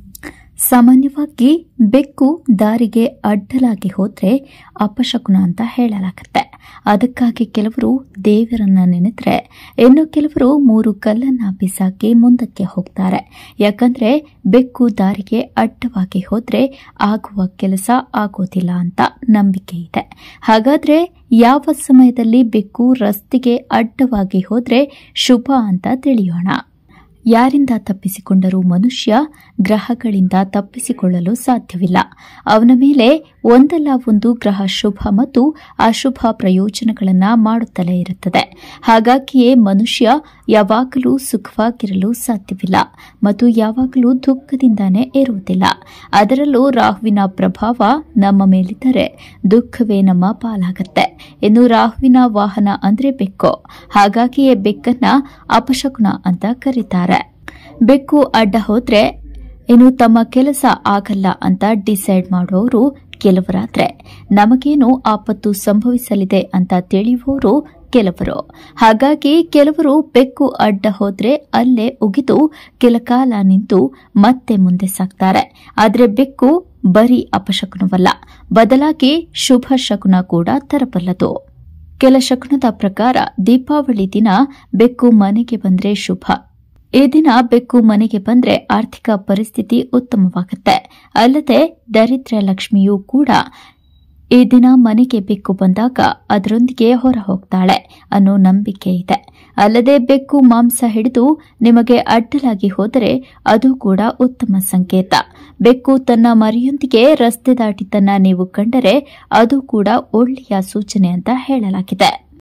ಸಾಮಾನ್ಯವಾಗಿ ಬೆಕ್ಕು ದಾರಿಗೆ ಅಡ್ಡಲಾಗಿ ಹೋದ್ರೆ ಅಪಶಕುನ ಅಂತ ಹೇಳಲಾಗುತ್ತೆ ಅದಕ್ಕಾಗಿ ಕೆಲವರು ದೇವರನ್ನ ನೆನೆದ್ರೆ ಇನ್ನು ಕೆಲವರು ಮೂರು ಕಲ್ಲನ್ನ ಬಿಸಾಕಿ ಮುಂದಕ್ಕೆ ಹೋಗ್ತಾರೆ ಯಾಕಂದ್ರೆ ಬೆಕ್ಕು ದಾರಿಗೆ ಅಡ್ಡವಾಗಿ ಹೋದ್ರೆ ಆಗುವ ಕೆಲಸ ಆಗೋದಿಲ್ಲ ಅಂತ ನಂಬಿಕೆ ಇದೆ ಹಾಗಾದ್ರೆ ಯಾವ ಸಮಯದಲ್ಲಿ ಬೆಕ್ಕು ರಸ್ತೆಗೆ ಅಡ್ಡವಾಗಿ ಹೋದ್ರೆ ಶುಭ ಅಂತ ತಿಳಿಯೋಣ ಯಾರಿಂದ ತಪ್ಪಿಸಿಕೊಂಡರೂ ಮನುಷ್ಯ ಗ್ರಹಗಳಿಂದ ತಪ್ಪಿಸಿಕೊಳ್ಳಲು ಸಾಧ್ಯವಿಲ್ಲ ಅವನ ಮೇಲೆ ಒಂದಲ್ಲ ಒಂದು ಗ್ರಹ ಶುಭ ಮತ್ತು ಅಶುಭ ಪ್ರಯೋಜನಗಳನ್ನು ಮಾಡುತ್ತಲೇ ಇರುತ್ತದೆ ಹಾಗಾಗಿಯೇ ಮನುಷ್ಯ ಯಾವಾಗಲೂ ಸುಖವಾಗಿರಲು ಸಾಧ್ಯವಿಲ್ಲ ಮತ್ತು ಯಾವಾಗಲೂ ದುಃಖದಿಂದಾನೇ ಇರುವುದಿಲ್ಲ ಅದರಲ್ಲೂ ರಾಹುವಿನ ಪ್ರಭಾವ ನಮ್ಮ ಮೇಲಿದ್ದರೆ ದುಃಖವೇ ನಮ್ಮ ಪಾಲಾಗತ್ತೆ ಇನ್ನು ರಾಹುವಿನ ವಾಹನ ಅಂದ್ರೆ ಬೆಕ್ಕು ಹಾಗಾಗಿಯೇ ಬೆಕ್ಕನ್ನ ಅಪಶಕುನ ಅಂತ ಕರೀತಾರೆ ಬೆಕ್ಕು ಅಡ್ಡ ಹೋದ್ರೆ ಇನ್ನು ತಮ್ಮ ಕೆಲಸ ಆಗಲ್ಲ ಅಂತ ಡಿಸೈಡ್ ಮಾಡುವವರು ಕೆಲವರಾದ್ರೆ ನಮಗೇನು ಆಪತ್ತು ಸಂಭವಿಸಲಿದೆ ಅಂತ ತಿಳಿಯುವವರು ಕೆಲವರು ಹಾಗಾಗಿ ಕೆಲವರು ಬೆಕ್ಕು ಅಡ್ಡ ಹೋದ್ರೆ ಅಲ್ಲೇ ಉಗಿದು ಕೆಲಕಾಲ ನಿಂತು ಮತ್ತೆ ಮುಂದೆ ಸಾಕ್ತಾರೆ ಆದರೆ ಬೆಕ್ಕು ಬರೀ ಅಪಶಕುನವಲ್ಲ ಬದಲಾಗಿ ಶುಭ ಶಕುನ ಕೂಡ ತರಬಲ್ಲದು ಕೆಲ ಶಕುನದ ಪ್ರಕಾರ ದೀಪಾವಳಿ ದಿನ ಬೆಕ್ಕು ಮನೆಗೆ ಬಂದ್ರೆ ಶುಭ ಈ ದಿನ ಬೆಕ್ಕು ಮನೆಗೆ ಬಂದ್ರೆ ಆರ್ಥಿಕ ಪರಿಸ್ಥಿತಿ ಉತ್ತಮವಾಗುತ್ತೆ ಅಲ್ಲದೆ ದರಿದ್ರ ಲಕ್ಷ್ಮಿಯೂ ಕೂಡ ಈ ದಿನ ಮನೆಗೆ ಬೆಕ್ಕು ಬಂದಾಗ ಅದರೊಂದಿಗೆ ಹೊರ ಹೋಗ್ತಾಳೆ ಅನ್ನೋ ನಂಬಿಕೆ ಇದೆ ಅಲ್ಲದೆ ಬೆಕ್ಕು ಮಾಂಸ ಹಿಡಿದು ನಿಮಗೆ ಅಡ್ಡಲಾಗಿ ಹೋದರೆ ಅದು ಕೂಡ ಉತ್ತಮ ಸಂಕೇತ ಬೆಕ್ಕು ತನ್ನ ಮರಿಯೊಂದಿಗೆ ರಸ್ತೆ ದಾಟಿತನ್ನ ನೀವು ಕಂಡರೆ ಅದು ಕೂಡ ಒಳ್ಳೆಯ ಸೂಚನೆ ಅಂತ ಹೇಳಲಾಗಿದೆ